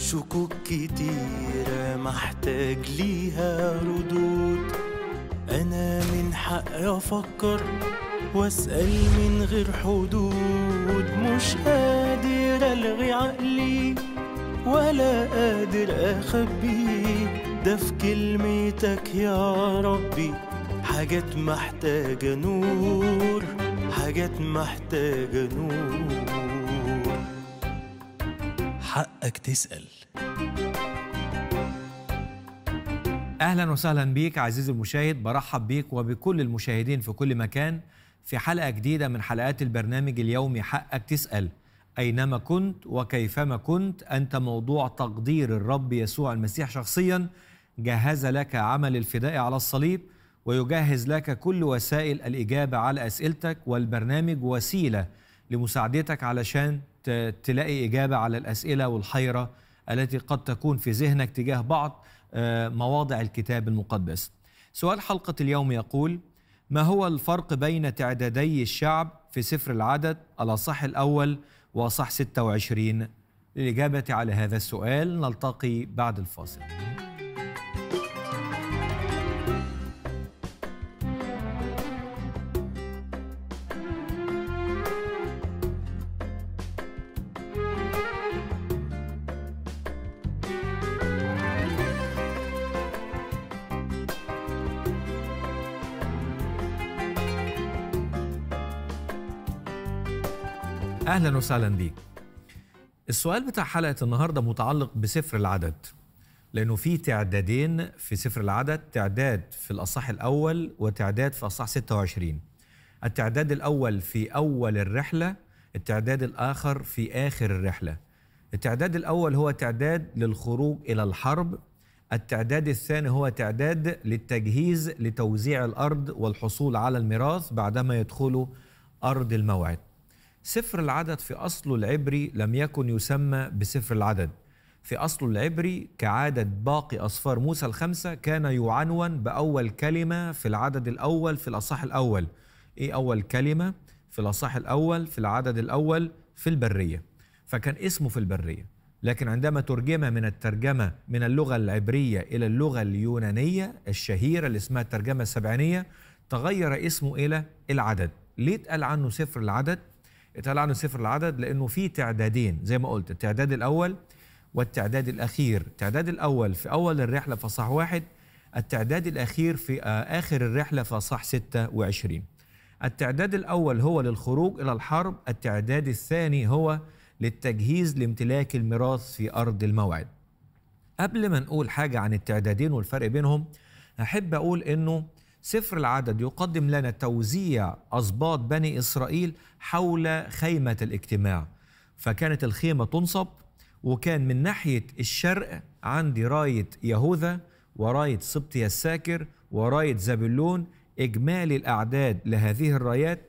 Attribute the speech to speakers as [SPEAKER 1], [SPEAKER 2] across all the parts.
[SPEAKER 1] شكوك كتيرة محتاج ليها ردود أنا من حقي أفكر وأسأل من غير حدود مش قادر ألغي عقلي ولا قادر أخبيه ده في كلمتك يا ربي حاجات محتاجة نور حاجات محتاجة نور حقك تسأل
[SPEAKER 2] اهلا وسهلا بيك عزيزي المشاهد برحب بيك وبكل المشاهدين في كل مكان في حلقه جديده من حلقات البرنامج اليومي حقك تسال اينما كنت وكيفما كنت انت موضوع تقدير الرب يسوع المسيح شخصيا جهز لك عمل الفداء على الصليب ويجهز لك كل وسائل الاجابه على اسئلتك والبرنامج وسيله لمساعدتك علشان ت- تلاقي اجابه على الاسئله والحيره التي قد تكون في ذهنك تجاه بعض آه، مواضع الكتاب المقدس. سؤال حلقه اليوم يقول: ما هو الفرق بين تعدادي الشعب في سفر العدد الاصح الاول واصح 26 للاجابه على هذا السؤال نلتقي بعد الفاصل. اهلا وسهلا بيك. السؤال بتاع حلقه النهارده متعلق بسفر العدد لانه في تعدادين في سفر العدد تعداد في الاصح الاول وتعداد في اصح 26 التعداد الاول في اول الرحله التعداد الاخر في اخر الرحله التعداد الاول هو تعداد للخروج الى الحرب التعداد الثاني هو تعداد للتجهيز لتوزيع الارض والحصول على الميراث بعدما يدخلوا ارض الموعد سفر العدد في أصله العبري لم يكن يسمى بسفر العدد في أصله العبري كعادة باقي أصفار موسى الخمسة كان يعنون بأول كلمة في العدد الأول في الأصح الأول إيه أول كلمة في الأصح الأول في العدد الأول في البرية فكان اسمه في البرية لكن عندما ترجم من الترجمة من اللغة العبرية إلى اللغة اليونانية الشهيرة اللي اسمها الترجمة السبعينية تغير اسمه إلى العدد ليه اتقال عنه سفر العدد؟ اتقال عنه سفر العدد لانه في تعدادين زي ما قلت التعداد الاول والتعداد الاخير التعداد الاول في اول الرحله في صح واحد التعداد الاخير في آه، اخر الرحله في صح 26 التعداد الاول هو للخروج الى الحرب التعداد الثاني هو للتجهيز لامتلاك الميراث في ارض الموعد قبل ما نقول حاجة عن التعدادين والفرق بينهم أحب أقول إنه سفر العدد يقدم لنا توزيع أسباط بني إسرائيل حول خيمة الاجتماع فكانت الخيمة تنصب وكان من ناحية الشرق عندي راية يهوذا وراية سبطي الساكر وراية زبلون إجمالي الأعداد لهذه الرايات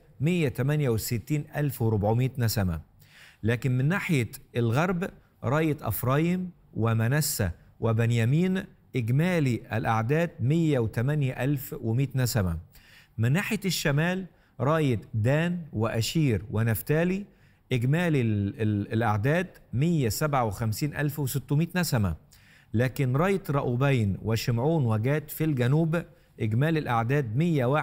[SPEAKER 2] 168400 نسمة لكن من ناحية الغرب راية أفرايم ومنسة وبنيامين إجمالي الأعداد 108100 نسمة من ناحية الشمال راية دان وأشير ونفتالي إجمالي ال- ال- الأعداد 157600 نسمة لكن راية رأوبين وشمعون وجات في الجنوب إجمالي الأعداد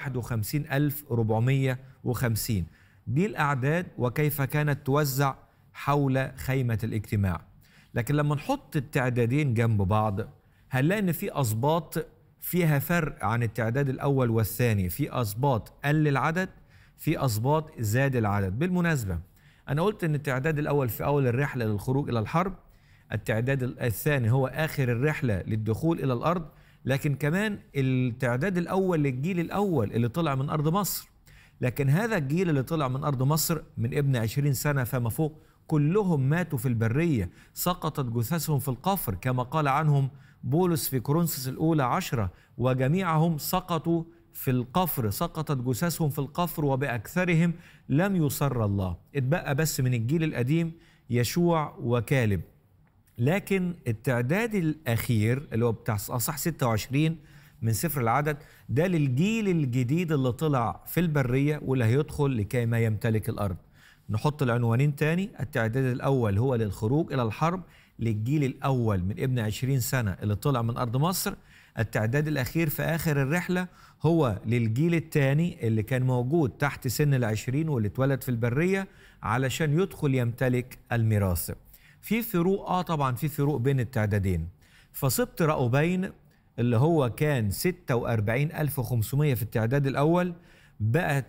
[SPEAKER 2] 151450 دي الأعداد وكيف كانت توزع حول خيمة الاجتماع لكن لما نحط التعدادين جنب بعض هنلاقي ان في اسباط فيها فرق عن التعداد الاول والثاني في اسباط قل العدد في اسباط زاد العدد بالمناسبه انا قلت ان التعداد الاول في اول الرحله للخروج الى الحرب التعداد الثاني هو اخر الرحله للدخول الى الارض لكن كمان التعداد الاول للجيل الاول اللي طلع من ارض مصر لكن هذا الجيل اللي طلع من أرض مصر من ابن عشرين سنة فما فوق كلهم ماتوا في البرية سقطت جثثهم في القفر كما قال عنهم بولس في كورنثوس الأولى عشرة وجميعهم سقطوا في القفر سقطت جثثهم في القفر وبأكثرهم لم يصر الله اتبقى بس من الجيل القديم يشوع وكالب لكن التعداد الأخير اللي هو بتاع أصح 26 من سفر العدد ده للجيل الجديد اللي طلع في البرية واللي هيدخل لكي ما يمتلك الأرض نحط العنوانين تاني التعداد الأول هو للخروج إلى الحرب للجيل الأول من ابن عشرين سنة اللي طلع من أرض مصر التعداد الأخير في آخر الرحلة هو للجيل الثاني اللي كان موجود تحت سن العشرين واللي اتولد في البرية علشان يدخل يمتلك الميراث في فروق آه طبعا في فروق بين التعدادين فسبط رأوبين اللي هو كان 46500 في التعداد الأول بقى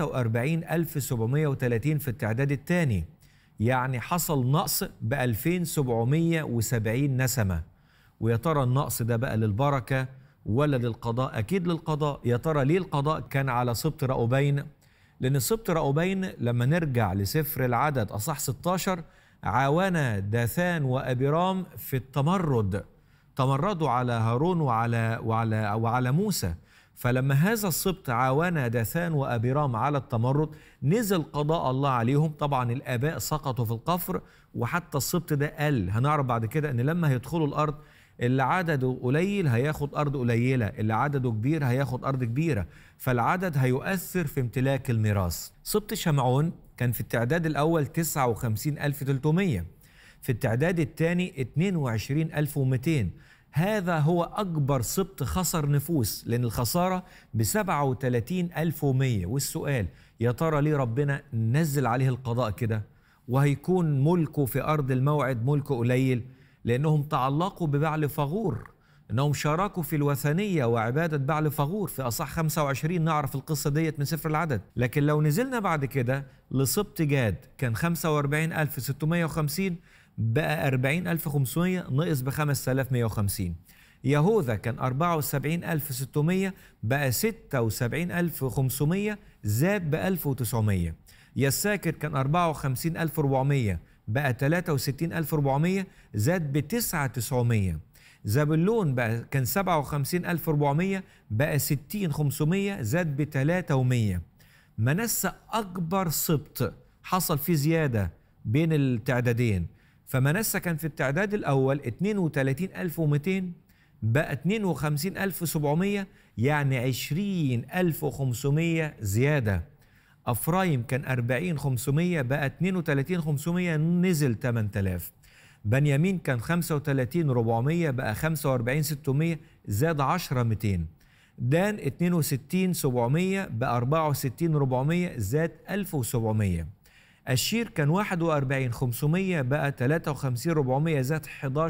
[SPEAKER 2] 43730 في التعداد الثاني يعني حصل نقص ب 2770 نسمة ويا ترى النقص ده بقى للبركة ولا للقضاء أكيد للقضاء يا ترى ليه القضاء كان على سبط رأوبين لأن سبط رأوبين لما نرجع لسفر العدد أصح 16 عاون داثان وأبيرام في التمرد تمردوا على هارون وعلى وعلى وعلى موسى فلما هذا السبط عاون داثان وابيرام على التمرد نزل قضاء الله عليهم طبعا الاباء سقطوا في القفر وحتى السبط ده قل هنعرف بعد كده ان لما هيدخلوا الارض اللي عدده قليل هياخد ارض قليله اللي عدده كبير هياخد ارض كبيره فالعدد هيؤثر في امتلاك الميراث سبط شمعون كان في التعداد الاول 59300 في التعداد الثاني 22200 هذا هو أكبر سبط خسر نفوس لأن الخسارة ب 37100 والسؤال يا ترى ليه ربنا نزل عليه القضاء كده وهيكون ملكه في أرض الموعد ملكه قليل لأنهم تعلقوا ببعل فغور انهم شاركوا في الوثنيه وعباده بعل فغور في اصح 25 نعرف القصه ديت من سفر العدد لكن لو نزلنا بعد كده لسبط جاد كان 45650 بقى 40500 نقص ب 5150 يهوذا كان 74600 بقى 76500 زاد ب 1900 يساكر كان 54400 بقى 63400 زاد ب 9900 زبلون بقى كان 57400 بقى 60500 زاد ب 3100 منسى أكبر سبط حصل فيه زيادة بين التعدادين فمنسى كان في التعداد الأول 32200 بقى 52700 يعني 20500 زيادة أفرايم كان 40500 بقى 32500 نزل 8000 بنيامين كان 35400 بقى 45600 زاد 10 200 دان 62700 بقى 64400 زاد 1700 الشير كان 41 500 بقى 53 400 زاد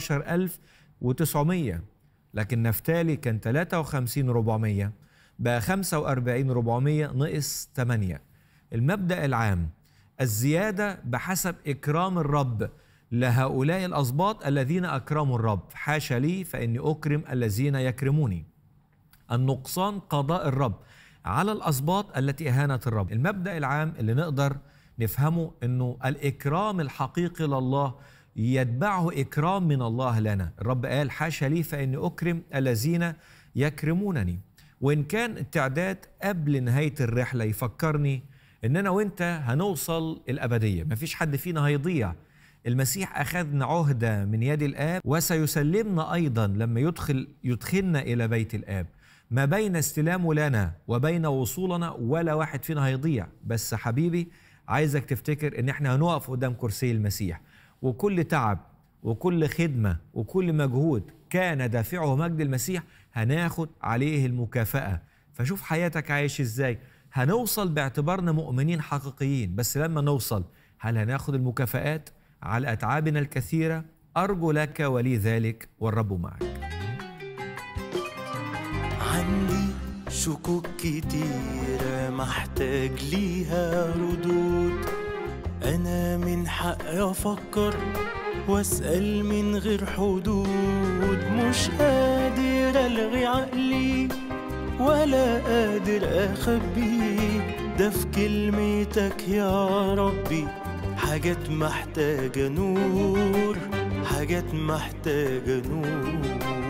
[SPEAKER 2] 11900 لكن نفتالي كان 53 400 بقى 45 400 نقص 8 المبدأ العام الزيادة بحسب إكرام الرب لهؤلاء الأسباط الذين أكرموا الرب حاشا لي فإني أكرم الذين يكرموني النقصان قضاء الرب على الأسباط التي أهانت الرب المبدأ العام اللي نقدر نفهمه أنه الإكرام الحقيقي لله يتبعه إكرام من الله لنا الرب قال حاشا لي فإني أكرم الذين يكرمونني وإن كان التعداد قبل نهاية الرحلة يفكرني إن أنا وإنت هنوصل الأبدية مفيش حد فينا هيضيع المسيح أخذنا عهدة من يد الآب وسيسلمنا أيضا لما يدخل يدخلنا إلى بيت الآب ما بين استلامه لنا وبين وصولنا ولا واحد فينا هيضيع بس حبيبي عايزك تفتكر ان احنا هنقف قدام كرسي المسيح وكل تعب وكل خدمة وكل مجهود كان دافعه مجد المسيح هناخد عليه المكافأة فشوف حياتك عايش ازاي هنوصل باعتبارنا مؤمنين حقيقيين بس لما نوصل هل هناخد المكافآت على أتعابنا الكثيرة أرجو لك ولي ذلك والرب معك
[SPEAKER 1] عندي شكوك كتيرة محتاج ليها ردود أنا من حقي أفكر وأسأل من غير حدود مش قادر ألغي عقلي ولا قادر أخبيه ده في كلمتك يا ربي حاجات محتاجة نور حاجات محتاجة نور